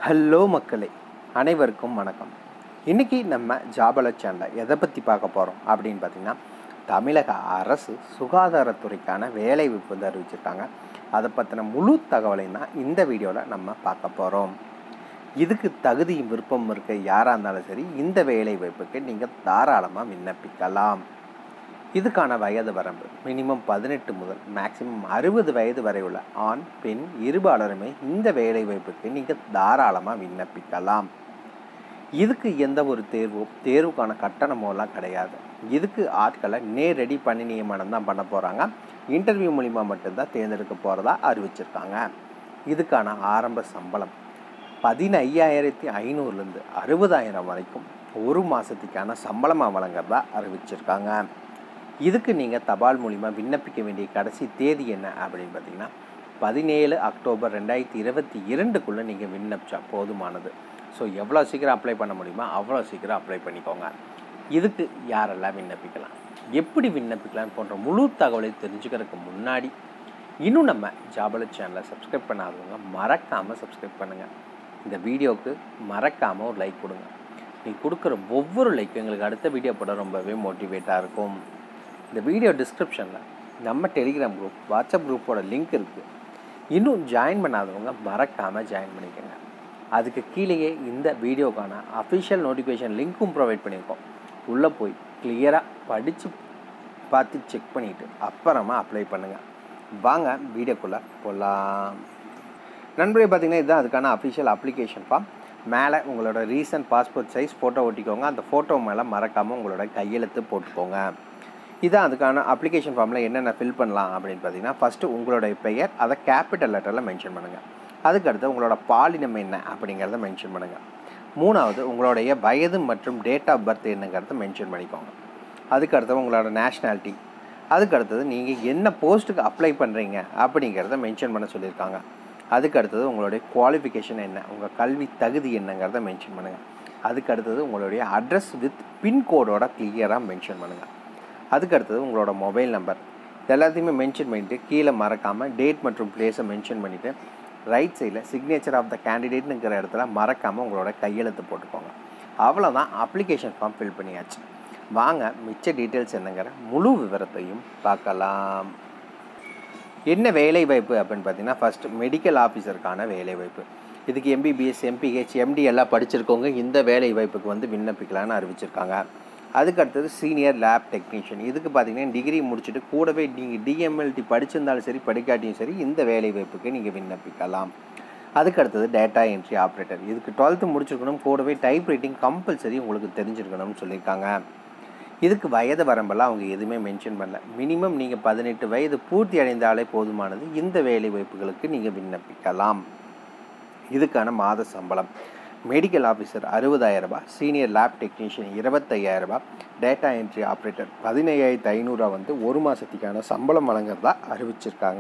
hello மக்களே அனைவருக்கும் வணக்கம் இன்றைக்கி நம்ம ஜாபல சேனலில் எதை பற்றி பார்க்க போகிறோம் அப்படின்னு பார்த்திங்கன்னா தமிழக அரசு சுகாதாரத்துறைக்கான வேலை வாய்ப்பு வந்து அறிவிச்சிருக்காங்க அதை பற்றின முழு தகவலையும் தான் இந்த வீடியோவில் நம்ம பார்க்க போகிறோம் இதுக்கு தகுதியும் விருப்பம் இருக்க யாராக இருந்தாலும் சரி இந்த வேலை வாய்ப்புக்கு நீங்கள் தாராளமாக விண்ணப்பிக்கலாம் இதுக்கான வயது வரம்பு மினிமம் பதினெட்டு முதல் மேக்சிமம் அறுபது வயது வரை உள்ள ஆண் பெண் இருபாலருமே இந்த வேலை வாய்ப்புக்கு நீங்கள் தாராளமாக விண்ணப்பிக்கலாம் இதுக்கு எந்த ஒரு தேர்வோ தேர்வுக்கான கட்டணமோலாம் கிடையாது இதுக்கு ஆட்களை நேரடி பணி நியமனம் தான் பண்ண போகிறாங்க இன்டர்வியூ மூலிமா மட்டும்தான் தேர்ந்தெடுக்க போகிறதா அறிவிச்சிருக்காங்க இதுக்கான ஆரம்ப சம்பளம் பதினையாயிரத்தி ஐநூறுலேருந்து அறுபதாயிரம் வரைக்கும் ஒரு மாதத்துக்கான சம்பளமாக வழங்குறதா அறிவிச்சிருக்காங்க இதுக்கு நீங்கள் தபால் மூலிமா விண்ணப்பிக்க வேண்டிய கடைசி தேதி என்ன அப்படின்னு பார்த்தீங்கன்னா பதினேழு அக்டோபர் ரெண்டாயிரத்தி இருபத்தி இரண்டுக்குள்ளே நீங்கள் விண்ணப்பிச்சா போதுமானது ஸோ எவ்வளோ சீக்கிரம் அப்ளை பண்ண முடியுமோ அவ்வளோ சீக்கிரம் அப்ளை பண்ணிக்கோங்க இதுக்கு யாரெல்லாம் விண்ணப்பிக்கலாம் எப்படி விண்ணப்பிக்கலாம் போன்ற முழு தகவலை தெரிஞ்சுக்கிறதுக்கு முன்னாடி இன்னும் நம்ம ஜாபல சேனலை சப்ஸ்கிரைப் பண்ணாதவங்க மறக்காமல் சப்ஸ்கிரைப் பண்ணுங்கள் இந்த வீடியோவுக்கு மறக்காமல் ஒரு லைக் கொடுங்க நீ கொடுக்குற ஒவ்வொரு லைக்கும் எங்களுக்கு அடுத்த வீடியோ போட ரொம்பவே மோட்டிவேட்டாக இருக்கும் இந்த வீடியோ டிஸ்கிரிப்ஷனில் நம்ம டெலிகிராம் குரூப் வாட்ஸ்அப் குரூப்போட லிங்க் இருக்குது இன்னும் ஜாயின் பண்ணாதவங்க மறக்காமல் ஜாயின் பண்ணிக்கோங்க அதுக்கு கீழேயே இந்த வீடியோக்கான அஃபிஷியல் நோட்டிஃபிகேஷன் லிங்க்கும் ப்ரொவைட் பண்ணியிருக்கோம் உள்ளே போய் கிளியராக படித்து பார்த்து செக் பண்ணிவிட்டு அப்புறமா அப்ளை பண்ணுங்கள் வாங்க வீடியோக்குள்ளே போகலாம் நண்பர்களே பார்த்தீங்கன்னா இதுதான் அதுக்கான அஃபிஷியல் அப்ளிகேஷன் ஃபார்ம் மேலே உங்களோட ரீசன்ட் பாஸ்போர்ட் சைஸ் ஃபோட்டோ ஒட்டிக்கோங்க அந்த ஃபோட்டோ மேலே மறக்காமல் உங்களோட கையெழுத்து போட்டுக்கோங்க இதான் அதுக்கான அப்ளிகேஷன் ஃபார்மில் என்னென்ன ஃபில் பண்ணலாம் அப்படின்னு பார்த்தீங்கன்னா ஃபஸ்ட்டு உங்களுடைய பெயர் அதை கேபிட்டல் லெட்டரில் மென்ஷன் பண்ணுங்கள் அதுக்கடுத்து உங்களோட பாலினம் என்ன அப்படிங்கிறத மென்ஷன் பண்ணுங்கள் மூணாவது உங்களுடைய வயது மற்றும் டேட் ஆஃப் பர்த் என்னங்கிறத மென்ஷன் பண்ணிக்கோங்க அதுக்கடுத்து உங்களோட நேஷ்னாலிட்டி அதுக்கடுத்தது நீங்கள் என்ன போஸ்ட்டுக்கு அப்ளை பண்ணுறீங்க அப்படிங்கிறத மென்ஷன் பண்ண சொல்லியிருக்காங்க அதுக்கு அடுத்தது உங்களுடைய குவாலிஃபிகேஷன் என்ன உங்கள் கல்வி தகுதி என்னங்கிறத மென்ஷன் பண்ணுங்கள் அதுக்கு அடுத்தது உங்களுடைய அட்ரஸ் வித் பின்கோடோட கிளியராக மென்ஷன் பண்ணுங்கள் அதுக்கு அடுத்தது உங்களோட மொபைல் நம்பர் இது எல்லாத்தையுமே மென்ஷன் பண்ணிவிட்டு கீழே மறக்காமல் டேட் மற்றும் பிளேஸை மென்ஷன் பண்ணிவிட்டு ரைட் சைடில் சிக்னேச்சர் ஆஃப் த கேண்டிடேட்னுங்கிற இடத்துல மறக்காமல் உங்களோட கையெழுத்து போட்டுக்கோங்க அவ்வளோதான் அப்ளிகேஷன் ஃபார்ம் ஃபில் பண்ணியாச்சு வாங்க மிச்ச டீட்டெயில்ஸ் என்னங்கிற முழு விவரத்தையும் பார்க்கலாம் என்ன வேலை வாய்ப்பு அப்படின்னு பார்த்தீங்கன்னா ஃபஸ்ட் மெடிக்கல் ஆஃபீஸருக்கான வேலை வாய்ப்பு இதுக்கு எம்பிபிஎஸ் எம்பிஹெச் எம்டி எல்லாம் படிச்சிருக்கவங்க இந்த வேலை வாய்ப்புக்கு வந்து விண்ணப்பிக்கலான்னு அறிவிச்சிருக்காங்க அதுக்கு அடுத்தது சீனியர் லேப் டெக்னீஷியன் இதுக்கு பார்த்தீங்கன்னா டிகிரி முடிச்சுட்டு கூடவே நீங்கள் டிஎம்எல்டி படிச்சிருந்தாலும் சரி படிக்காட்டியும் சரி இந்த வேலை வாய்ப்புக்கு நீங்கள் விண்ணப்பிக்கலாம் அதுக்கு அடுத்தது டேட்டா என்ட்ரி ஆப்ரேட்டர் இதுக்கு டுவெல்த்து முடிச்சிருக்கணும் கூடவே டைப் ரைட்டிங் கம்பல்சரி உங்களுக்கு தெரிஞ்சிருக்கணும்னு சொல்லியிருக்காங்க இதுக்கு வயது வரம்பெல்லாம் அவங்க எதுவுமே மென்ஷன் பண்ணல மினிமம் நீங்கள் பதினெட்டு வயது பூர்த்தி அடைந்தாலே போதுமானது இந்த வேலை வாய்ப்புகளுக்கு நீங்கள் விண்ணப்பிக்கலாம் இதுக்கான மாத சம்பளம் மெடிக்கல் ஆஃபீஸர் அறுபதாயிரரூபா சீனியர் லேப் டெக்னீஷியன் இருபத்தையாயிரரூபா டேட்டா என்ட்ரி ஆப்ரேட்டர் பதினையாயிரத்து ஐநூறுரூவா வந்து ஒரு மாதத்துக்கான சம்பளம் வழங்குறதா அறிவிச்சிருக்காங்க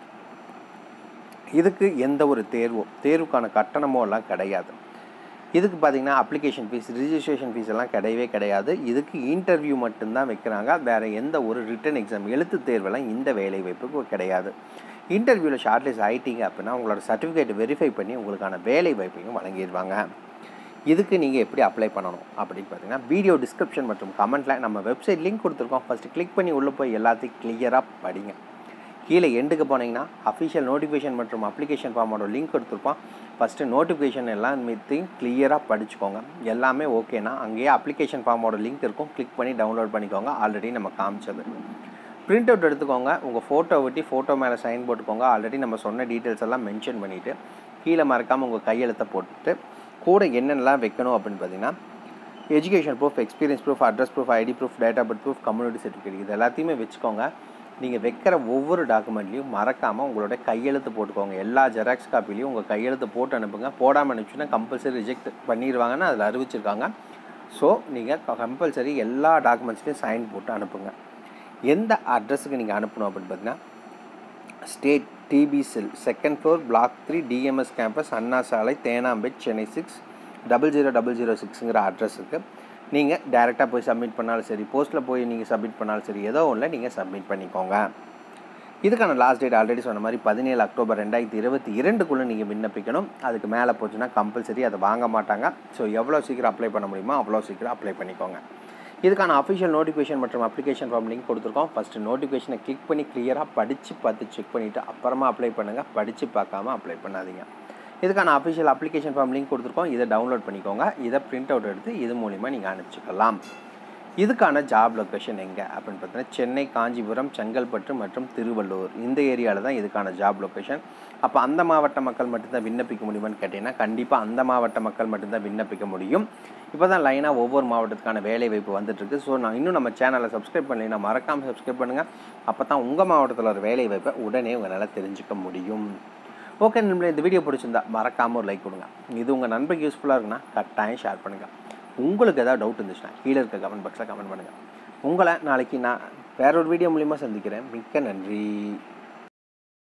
இதுக்கு எந்த ஒரு தேர்வோ தேர்வுக்கான கட்டணமோ எல்லாம் கிடையாது இதுக்கு பார்த்தீங்கன்னா அப்ளிகேஷன் ஃபீஸ் ரிஜிஸ்ட்ரேஷன் ஃபீஸ் எல்லாம் கிடையவே கிடையாது இதுக்கு இன்டர்வியூ மட்டும்தான் வைக்கிறாங்க வேறு எந்த ஒரு ரிட்டன் எக்ஸாம் எழுத்து தேர்வெல்லாம் இந்த வேலை வாய்ப்புக்கு கிடையாது இன்டர்வியூவில் ஷார்ட்லிஸ்ட் ஆகிட்டீங்க அப்படின்னா உங்களோட சர்டிஃபிகேட் வெரிஃபை பண்ணி உங்களுக்கான வேலை வாய்ப்பையும் வழங்கிடுவாங்க இதுக்கு நீங்கள் எப்படி அப்ளை பண்ணணும் அப்படின்னு பார்த்தீங்கன்னா வீடியோ டிஸ்கிரிப்ஷன் மற்றும் கமெண்ட்டில் நம்ம வெப்சைட் லிங்க் கொடுத்துருக்கோம் ஃபஸ்ட்டு கிளிக் பண்ணி உள்ளே போய் எல்லாத்தையும் கிளியராக படிங்க கீழே எண்டுக்கு போனீங்கன்னா அஃபிஷியல் நோட்டிஃபிகேஷன் மற்றும் அப்ளிகேஷன் ஃபார்மோட லிங்க் கொடுத்துருப்போம் ஃபஸ்ட்டு நோட்டிஃபிகேஷன் எல்லாம் மீத்தையும் கிளியராக படிச்சுக்கோங்க எல்லாமே ஓகேனா அங்கேயே அப்ளிகேஷன் ஃபார்மோட லிங்க் இருக்கும் கிளிக் பண்ணி டவுன்லோட் பண்ணிக்கோங்க ஆல்ரெடி நம்ம காமிச்சது பிரிண்ட் அவுட் எடுத்துக்கோங்க உங்கள் ஃபோட்டோ ஒட்டி ஃபோட்டோ மேலே சைன் போட்டுக்கோங்க ஆல்ரெடி நம்ம சொன்ன டீட்டெயில்ஸ் எல்லாம் மென்ஷன் பண்ணிவிட்டு கீழே மறக்காமல் உங்கள் கையெழுத்தை போட்டுட்டு கூட என்னென்னலாம் வைக்கணும் அப்படின்னு பார்த்தீங்கன்னா education proof experience proof address proof ID proof date of birth proof community certificate இது எல்லாத்தையுமே வச்சுக்கோங்க நீங்கள் வைக்கிற ஒவ்வொரு டாக்குமெண்ட்லையும் மறக்காமல் உங்களோட கையெழுத்து போட்டுக்கோங்க எல்லா ஜெராக்ஸ் காப்பிலையும் உங்கள் கையெழுத்து போட்டு அனுப்புங்க போடாமல் அனுப்பிச்சுன்னா கம்பல்சரி ரிஜெக்ட் பண்ணிடுவாங்கன்னு அதில் அறிவிச்சிருக்காங்க ஸோ நீங்கள் கம்பல்சரி எல்லா டாக்குமெண்ட்ஸ்லையும் சைன் போட்டு அனுப்புங்க எந்த அட்ரஸுக்கு நீங்கள் அனுப்பணும் அப்படின்னு பார்த்தீங்கன்னா state TB cell second floor block three DMS campus Anna Salai Teynampet Chennai six double zero double zero சிக்ஸுங்கிற அட்ரஸுக்கு நீங்கள் டேரெக்டாக போய் சப்மிட் பண்ணாலும் சரி போஸ்ட்டில் போய் நீங்கள் சப்மிட் பண்ணாலும் சரி ஏதோ ஒன்றில் நீங்கள் சப்மிட் பண்ணிக்கோங்க இதுக்கான லாஸ்ட் டேட் ஆல்ரெடி சொன்ன மாதிரி பதினேழு அக்டோபர் ரெண்டாயிரத்தி இருபத்தி இரண்டுக்குள்ளே நீங்கள் விண்ணப்பிக்கணும் அதுக்கு மேலே போச்சுன்னா கம்பல்சரி அதை வாங்க மாட்டாங்க ஸோ எவ்வளோ சீக்கிரம் அப்ளை பண்ண முடியுமோ அவ்வளோ சீக்கிரம் அப்ளை பண்ணிக்கோங்க இதுக்கான அஃபிஷியல் நோட்டிஃபிகேஷன் மற்றும் அப்ளிகேஷன் ஃபார்ம் லிங்க் கொடுத்துருக்கோம் ஃபஸ்ட்டு நோட்டிஃபிகேஷனை கிளிக் பண்ணி கிளியராக படித்து பார்த்து செக் பண்ணிவிட்டு அப்புறமா அப்ளை பண்ணுங்கள் படித்து பார்க்காம அப்ளை பண்ணாதீங்க இதுக்கான அஃபிஷியல் அப்ளிகேஷன் ஃபார்ம் லிங்க் கொடுத்துருக்கோம் இதை டவுன்லோட் பண்ணிக்கோங்க இதை பிரிண்ட் அவுட் எடுத்து இது மூலிமா நீங்கள் அனுப்பிச்சிக்கலாம் இதுக்கான ஜாப் லொக்கேஷன் எங்கே அப்படின்னு பார்த்தீங்கன்னா சென்னை காஞ்சிபுரம் செங்கல்பட்டு மற்றும் திருவள்ளூர் இந்த ஏரியாவில் தான் இதுக்கான ஜாப் லொக்கேஷன் அப்போ அந்த மாவட்ட மக்கள் மட்டும்தான் விண்ணப்பிக்க முடியுமான்னு கேட்டிங்கன்னா கண்டிப்பாக அந்த மாவட்ட மக்கள் மட்டும்தான் விண்ணப்பிக்க முடியும் இப்போ தான் லைனாக ஒவ்வொரு மாவட்டத்துக்கான வேலை வாய்ப்பு வந்துட்டுருக்கு ஸோ நான் இன்னும் நம்ம சேனலை சப்ஸ்கிரைப் பண்ணலைன்னா மறக்காமல் சப்ஸ்கிரைப் பண்ணுங்கள் அப்போ தான் உங்கள் மாவட்டத்தில் ஒரு வேலை வாய்ப்பை உடனே உங்களால் தெரிஞ்சுக்க முடியும் ஓகே நம்மள இந்த வீடியோ பிடிச்சிருந்தா மறக்காமல் ஒரு லைக் கொடுங்க இது உங்கள் நண்பருக்கு யூஸ்ஃபுல்லாக இருக்குன்னா கட்டாயம் ஷேர் பண்ணுங்கள் உங்களுக்கு ஏதாவது டவுட் இருந்துச்சுன்னா கீழே இருக்க கமெண்ட் பாக்ஸில் கமெண்ட் பண்ணுங்கள் உங்களை நாளைக்கு நான் வேற ஒரு வீடியோ மூலிமா சந்திக்கிறேன் மிக்க நன்றி